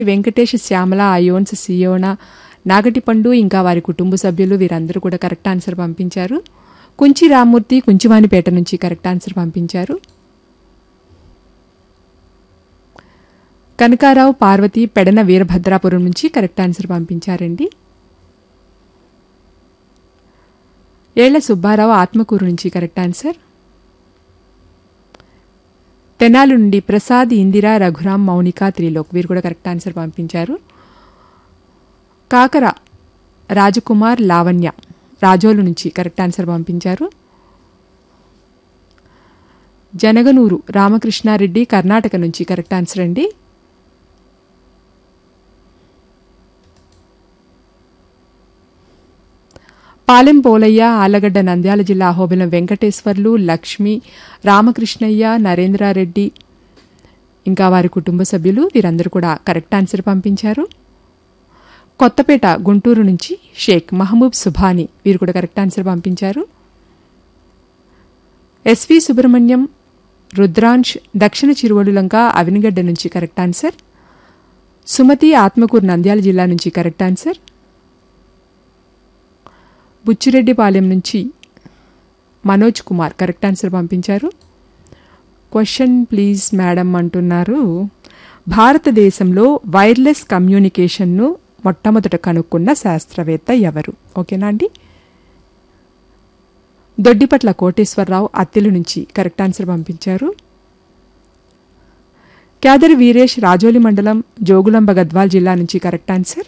వెంకటేష్ శ్యామల అయోన్స్ సియోన నాగటిపండు ఇంకా వారి కుటుంబ సభ్యులు వీరందరూ కూడా కరెక్ట్ ఆన్సర్ పంపించారు కుంచి రామ్మూర్తి కుంచివానిపేట నుంచి కరెక్ట్ ఆన్సర్ పంపించారు కనకారావు పార్వతి పెడన వీరభద్రాపురం నుంచి కరెక్ట్ ఆన్సర్ పంపించారండి ఏళ్ల సుబ్బారావు ఆత్మకూరు నుంచి కరెక్ట్ ఆన్సర్ తెనాలి నుండి ప్రసాద్ ఇందిరా రఘురాం మౌనిక త్రిలోక్ వీరు కూడా కరెక్ట్ ఆన్సర్ పంపించారు కాకర రాజకుమార్ లావణ్య రాజోలు నుంచి కరెక్ట్ ఆన్సర్ పంపించారు జనగనూరు రామకృష్ణారెడ్డి కర్ణాటక నుంచి కరెక్ట్ ఆన్సర్ అండి పాలెం పోలయ్య ఆలగడ్డ నంద్యాల జిల్లా అహోబిలం వెంకటేశ్వర్లు లక్ష్మి రామకృష్ణయ్య నరేంద్రారెడ్డి ఇంకా వారి కుటుంబ సభ్యులు వీరందరూ కూడా కరెక్ట్ ఆన్సర్ పంపించారు కొత్తపేట గుంటూరు నుంచి షేక్ మహబూబ్ సుభాని వీరు కూడా కరెక్ట్ ఆన్సర్ పంపించారు ఎస్వి సుబ్రహ్మణ్యం రుద్రాంశ్ దక్షిణ చిరువడులంక అవినిగడ్డ నుంచి కరెక్ట్ ఆన్సర్ సుమతి ఆత్మకూరు నంద్యాల జిల్లా నుంచి కరెక్ట్ ఆన్సర్ బుచ్చిరెడ్డిపాలెం నుంచి మనోజ్ కుమార్ కరెక్ట్ ఆన్సర్ పంపించారు క్వశ్చన్ ప్లీజ్ మేడం అంటున్నారు భారతదేశంలో వైర్లెస్ కమ్యూనికేషన్ను మొట్టమొదట కనుక్కున్న శాస్త్రవేత్త ఎవరు ఓకేనా అండి దొడ్డిపట్ల కోటేశ్వరరావు అత్తిలి నుంచి కరెక్ట్ ఆన్సర్ పంపించారు క్యాదర్ వీరేష్ రాజోలి మండలం జోగులంబ గద్వాల్ జిల్లా నుంచి కరెక్ట్ ఆన్సర్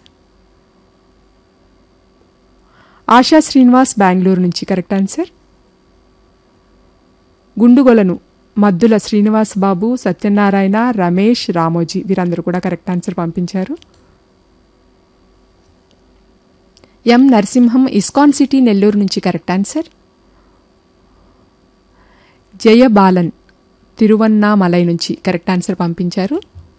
ఆశా శ్రీనివాస్ బెంగళూరు నుంచి కరెక్ట్ ఆన్సర్ గుండుగొలను మద్దుల శ్రీనివాస్ బాబు సత్యనారాయణ రమేష్ రామోజీ వీరందరూ కూడా కరెక్ట్ ఆన్సర్ పంపించారు ఎం నరసింహం ఇస్కాన్ సిటీ నెల్లూరు నుంచి కరెక్ట్ ఆన్సర్ జయబాలన్ తిరువన్నామలై నుంచి కరెక్ట్ ఆన్సర్ పంపించారు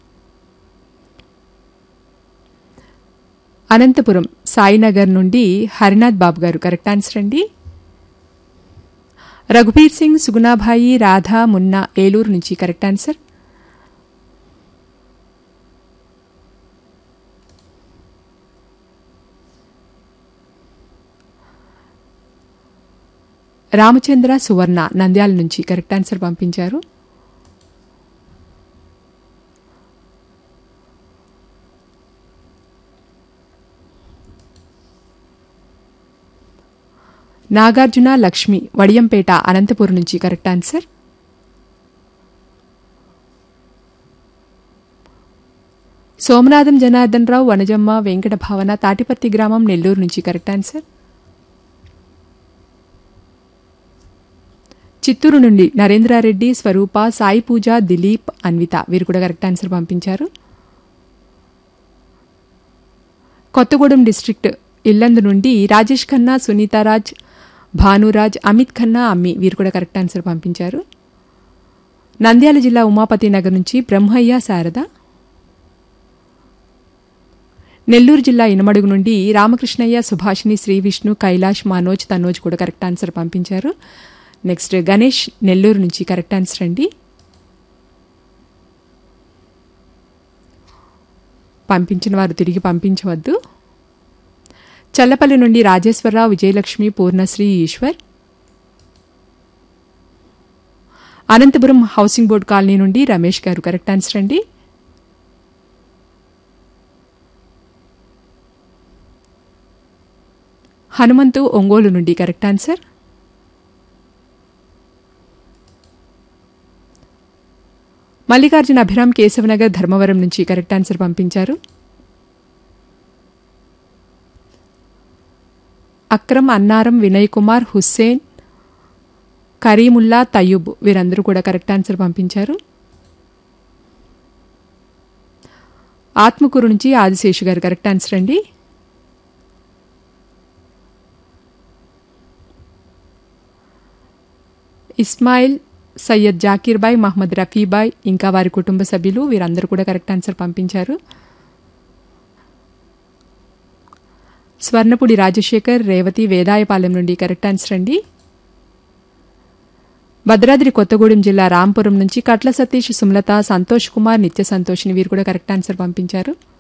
అనంతపురం సాయినగర్ నుండి హరినాథ్ బాబు గారు కరెక్ట్ ఆన్సర్ అండి రఘుబీర్ సింగ్ సుగుణాభాయి రాధా మున్నా ఏలూరు నుంచి కరెక్ట్ ఆన్సర్ రామచంద్ర సువర్ణ నంద్యాల నుంచి కరెక్ట్ ఆన్సర్ పంపించారు నాగార్జున లక్ష్మి వడియంపేట అనంతపురం నుంచి కరెక్ట్ ఆన్సర్ సోమనాథం జనార్దన్ రావు వనజమ్మ వెంకట భావన తాటిపత్తి గ్రామం నెల్లూరు నుంచి కరెక్ట్ ఆన్సర్ చిత్తూరు నుండి నరేంద్రారెడ్డి స్వరూప సాయి పూజ దిలీప్ అన్విత వీరు కూడా కరెక్ట్ ఆన్సర్ పంపించారు కొత్తగూడెం డిస్ట్రిక్ట్ ఇల్లందు నుండి రాజేష్ ఖన్నా సునీతారాజ్ భానురాజ్ అమిత్ ఖన్నా అమ్మి వీరు కూడా కరెక్ట్ ఆన్సర్ పంపించారు నంద్యాల జిల్లా ఉమాపతి నగర్ నుంచి బ్రహ్మయ్య శారద నెల్లూరు జిల్లా ఇనమడుగు నుండి రామకృష్ణయ్య సుభాషిణి శ్రీ విష్ణు కైలాష్ మనోజ్ తనోజ్ కూడా కరెక్ట్ ఆన్సర్ పంపించారు నెక్స్ట్ గణేష్ నెల్లూరు నుంచి కరెక్ట్ ఆన్సర్ అండి పంపించిన వారు తిరిగి పంపించవద్దు చల్లపల్లి నుండి Rajeswararao Vijayalakshmi Purnasri Eswar Anantapur housing board colony నుండి రమేష్ గారు కరెక్ట్ ఆన్సర్ అండి హనుమంతు ఒంగోలు నుండి కరెక్ట్ ఆన్సర్ మల్లికార్జున అభిరామ్ కేశవనగర్ ధర్మవరం నుంచి కరెక్ట్ ఆన్సర్ పంపించారు అక్రమ్ అన్నారం వినయ్ కుమార్ హుస్సేన్ కరీముల్లా తయ్యూబ్ వీరందరూ కూడా కరెక్ట్ ఆన్సర్ పంపించారు ఆత్మకూరు నుంచి ఆదిశేషు గారు కరెక్ట్ ఆన్సర్ అండి ఇస్మాయిల్ సయ్యద్ జాకీర్ బాయ్ మహమ్మద్ రఫీబాయ్ ఇంకా వారి కుటుంబ సభ్యులు వీరందరూ కూడా కరెక్ట్ ఆన్సర్ పంపించారు స్వర్ణపుడి రాజశేఖర్ రేవతి వేదాయపాలెం నుండి కరెక్ట్ ఆన్సర్ అండి భద్రాద్రి కొత్తగూడెం జిల్లా రాంపురం నుంచి కట్ల సతీష్ సుమలత సంతోష్ కుమార్ నిత్య సంతోష్ని వీరు కూడా కరెక్ట్ ఆన్సర్ పంపించారు